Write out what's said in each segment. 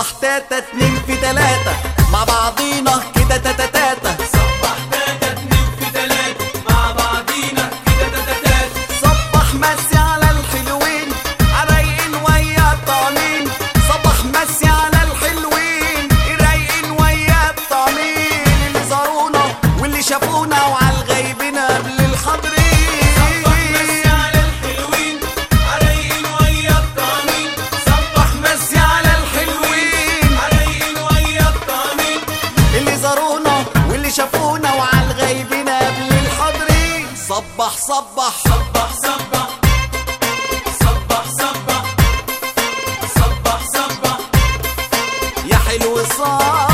صبح تاتا اتنين في تلاتة مع بعضينا كده تاتا تاتا صبح تاتا اتنين في تلاتة مع بعضينا كده تاتا تاتا صبح مسي على الحلوين رايقين ويا الطعمين صبح مسي على الحلوين رايقين ويا الطعمين اللي زارونا واللي شافونا وعلى الغيبين قبل الحاضرين صبح مسي على الحلوين عرايقين ويا الطعمين صبح مسي على الحلوين عرايقين ويا الطعمين اللي زارونا واللي شافونا وعلى الغيبين قبل الحاضرين صبح صبح صبح صبح صبح صبح صبح صبح يا حلو صبح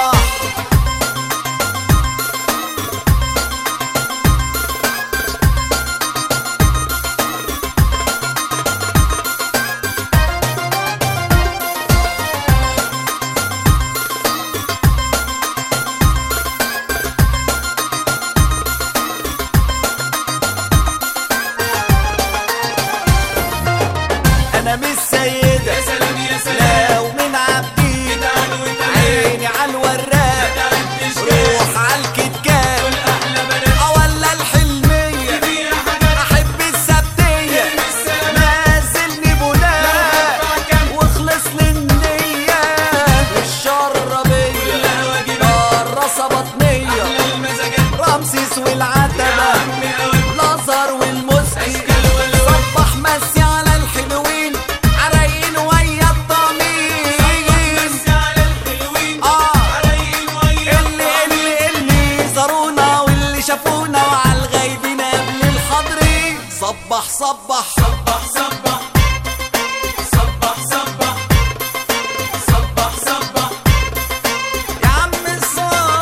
انا مش سيدة يا سلام يا سلام لو من عبدين تعال وتعال عيني على الوراق تعدش روح على الكتكات دول احلى بنات ولا الحلمية فيها حاجات احب السبتية السلام. نازلني بناء كان واخلص للنية والشربية كلها واجبات الرصة بطنية احلى المزاجات رمسيس يا والعتبة عمي قوي الازهر والمسكي اشكال ولا صبح مسي على الحلوين عرايقين ويا الضمير مسي على الحلوين اه عرايقين ويا اللي اللي اللي زارونا واللي شافونا وعلى الغيبين قبل الحاضرين صبح صبح صبح صبح صبح صبح صبح صبح يا عم صبح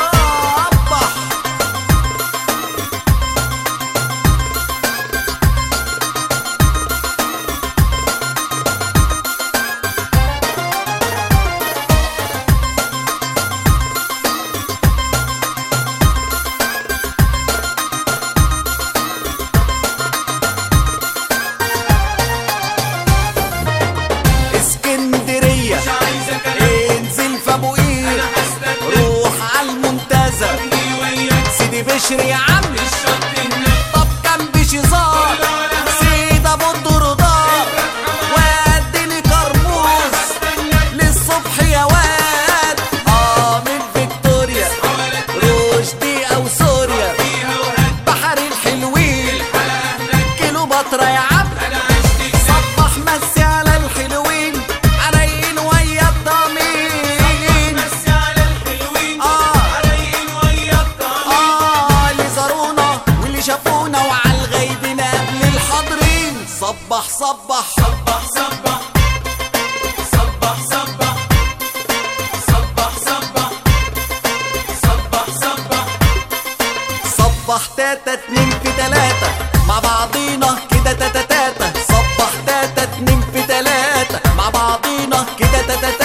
اسكندرية مش عايزة كلام انزل في ابو قير انا هستنى روح على المنتزه ابني وياك سيدي بشر يا عم الشط هناك طب كان بشزار سيد ابو الدردار واديني كرموز هستناك للصبح يا واد اه من فيكتوريا حوالك رشدي او سوريا فيها وهات بحر الحلوين الحلقة هناك كيلو بطرة يا عم انا عشت هناك صبح مسي على الحلوين عرايقين ويا الضمين مسي على الحلوين آه. عرايقين ويا الطعمين اه اللي زارونا واللي شافونا وعلى الغيبين قبل الحاضرين صبح صبح صبح صبح صبح صبح صبح صبح صبح صبح صبح تاتا اتنين في تلاتة مع بعضينا كده تاتا تاتا صبح تاتا اتنين في تلاتة مع بعضينا كده تاتا